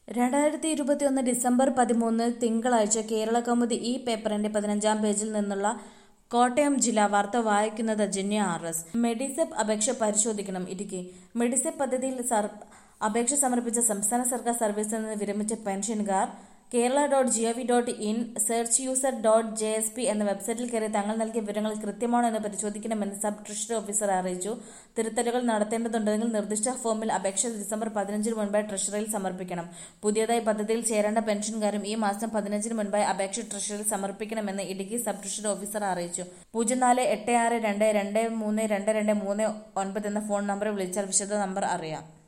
രണ്ടായിരത്തി ഇരുപത്തിയൊന്ന് ഡിസംബർ പതിമൂന്ന് തിങ്കളാഴ്ച കേരള കൗമുദി ഈ പേപ്പറിന്റെ പതിനഞ്ചാം പേജിൽ നിന്നുള്ള കോട്ടയം ജില്ലാ വാർത്ത വായിക്കുന്നത് ജന്യ ആർ എസ് മെഡിസെപ്പ് അപേക്ഷ പരിശോധിക്കണം ഇടുക്കി മെഡിസെപ്പ് പദ്ധതിയിൽ സർ- അപേക്ഷ സമർപ്പിച്ച സംസ്ഥാന സർക്കാർ സർവീസിൽ നിന്ന് വിരമിച്ച പെൻഷൻകാർ Kerala dot gov dot in search user dot J S P എന്ന വെബ്സൈറ്റിൽ കയറി തങ്ങൾ നൽകിയ വിവരങ്ങൾ കൃത്യമാണോ എന്ന് പരിശോധിക്കണമെന്ന് സബ് ട്രഷറി ഓഫീസർ അറിയിച്ചു തിരുത്തലുകൾ നടത്തേണ്ടതുണ്ടെങ്കിൽ നിർദ്ദിഷ്ട ഫോമിൽ അപേക്ഷ ഡിസംബർ പതിനഞ്ചിന് മുൻപായി ട്രഷറിയിൽ സമർപ്പിക്കണം പുതിയതായി പദ്ധതിയിൽ ചേരേണ്ട പെൻഷൻകാരും ഈ മാസം പതിനഞ്ചിന് മുൻപായി അപേക്ഷ ട്രഷറിയിൽ സമർപ്പിക്കണമെന്ന് ഇടുക്കി സബ് ട്രഷറി ഓഫീസർ അറിയിച്ചു പൂജ്യം നാല് എട്ട് ആറ് രണ്ട് രണ്ട് മൂന്ന് രണ്ട് രണ്ട് മൂന്ന് ഒൻപത് എന്ന ഫോൺ നമ്പർ വിളിച്ചാൽ വിശദ നമ്പർ അറിയാം